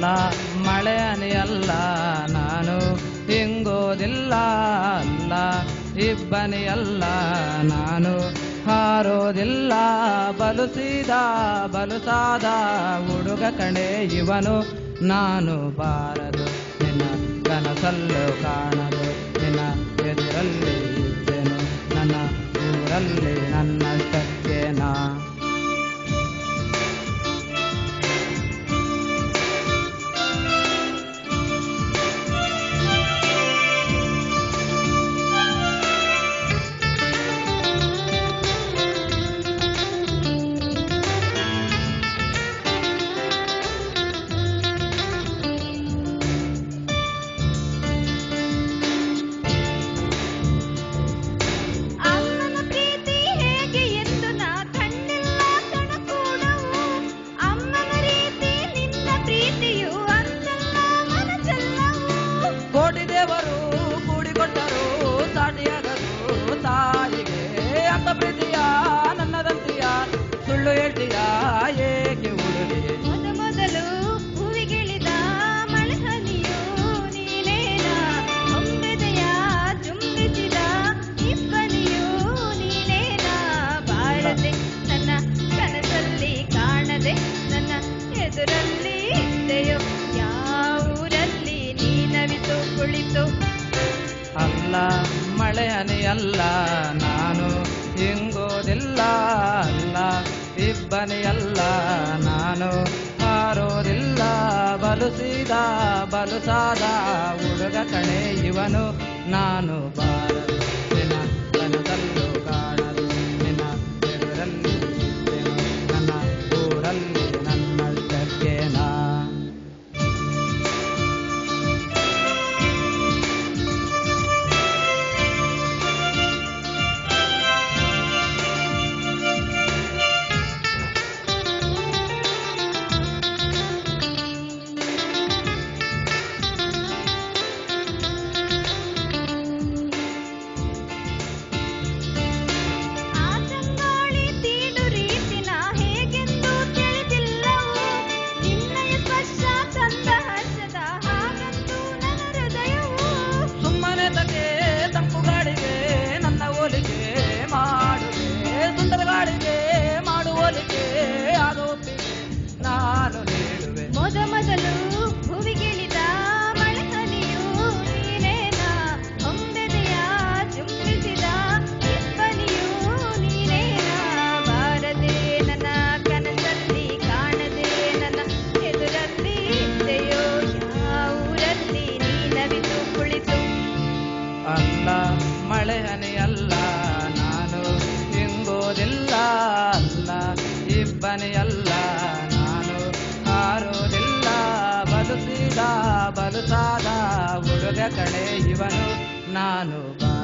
ಮಳೆ ಹನಿಯಲ್ಲ ನಾನು ಹಿಂಗೋದಿಲ್ಲ ಅಲ್ಲ ಇಬ್ಬನಿಯಲ್ಲ ನಾನು ಹಾರೋದಿಲ್ಲ ಬಲು ಸೀದಾ ಬಲು ಸಾದ ಹುಡುಗ ಕಣೆ ಇವನು ನಾನು ಬಾರದು ನಿನ್ನ ಕನಸಲ್ಲೂ ಕಾಣದು ನಿನ್ನ ಎದುರಲ್ಲಿ ಇದ್ದೆನು ನನ್ನ ಊರಲ್ಲಿ ನನ್ನಷ್ಟಕ್ಕೆ ನಾ ಅಮ್ಮನ ಪ್ರೀತಿ ಹೇಗೆ ಎಂದು ನಾ ಕಂಡಿಲ್ಲ ಕಣಕೂಡವು ಅಮ್ಮನ ರೀತಿ ನಿನ್ನ ಪ್ರೀತಿಯು ಅಂತಲ್ಲ ಮನಸ್ಸೆಲ್ಲವೂ ಕೋಟಿ ದೇವರು ಕೂಡಿಕೊಟ್ಟರು ಸಾಟಿಯಾಗದು ತಾಯಿಗೆ ಅಂತ ಪ್ರೀತಿಯ ನನ್ನದಂತಿಯ ಸುಳ್ಳು ಹೇಳ್ತೀಯ ಏಕೆ ಹುಡುಗಿ ಮೊದ ಮೊದಲು ಹೂವಿಗಿಳಿದ ಮಳೆ ಹನಿಯು ನೀನೇನ ಹೊಂಬೆದೆಯ ಚುಂಬಿಸಿದ ಇಬ್ಬನಿಯು ನೀನೇನ ಬಾಳದೆ ನನ್ನ ಕನಸಲ್ಲಿ ಕಾಣದೆ ನನ್ನ ಎದುರಲ್ಲಿ ಇದ್ದೆಯೋ ಯಾವೂರಲ್ಲಿ ನೀನವಿತು ಕುಳಿತು ಅಲ್ಲ ಮಳೆ ಹನಿಯಲ್ಲ ನಾನು ಹಿಂಗೋದಿಲ್ಲ ಅಲ್ಲ ಇಬ್ಬನಿಯಲ್ಲ ನಾನು ಹಾರೋದಿಲ್ಲ ಬಲು ಸೀದಾ ಬಲು ಸಾದ ಹುಡುಗ ಕಣೆ ಇವನು ನಾನು ಬಾರದು ನಿನ್ನ ಕನಸಲ್ಲೂ ಕಾಣದು ನಿನ್ನ ಎದುರಲ್ಲಿ ಇದ್ದೆನು ನನ್ನ ಊರಲ್ಲಿ ನನ್ನಷ್ಟಕ್ಕೆ ನಾ ಆ ತಂಗಾಳಿ ತೀಡು ರೀತಿನ ಹೇಗೆಂದು ತಿಳಿದಿಲ್ಲವು ನಿನ್ನಯ ಸ್ಪರ್ಶ ತಂದ ಹರ್ಷದ ಹಾಗಂದು ನನ್ನ ಹೃದಯವು ಸುಮ್ಮನೆ ತಗೆ ತಂಪು ಗಾಳಿಗೆ ನನ್ನ ಹೋಲಿಕೆ ಮಾಡುವೆ ಸುಂದರ ಗಾಳಿಗೆ ಮಾಡುವೋಲಿಕೆ ಆಗ ಒಪ್ಪಿಗೆ ನಾನು ನೀಡುವೆ ಮೊದ ಮೊದಲು ಭುವಿಗಿಳಿದ ಮಳೆ ಹನಿಯು ನೀನೇನ ಹೊಂಬೆದೆಯ ಚುಂಬಿಸಿದ ಇಬ್ಬನಿಯು ನೀನೇನ ಬಾರದೆ ನನ್ನ ಕನಸಲ್ಲಿ ಕಾಣದೆ ನನ್ನ ಎದುರಲ್ಲಿ ಇದ್ದೆಯೋ ಯಾವೂರಲ್ಲಿ ನೀನವಿತು ಕುಳಿತು ಅಲ್ಲ ಮಳೆ ಹನಿಯಲ್ಲ ನಾನು ಹಿಂಗೋದಿಲ್ಲ ಅಲ್ಲ ಇಬ್ಬನಿಯಲ್ಲ ನಾನು ಹಾರೋದಿಲ್ಲ ಬಲು ಸೀದಾ ಬಲು ಸಾದ ಹುಡುಗ ಕಡೆ ಇವನು ನಾನು ಬಾ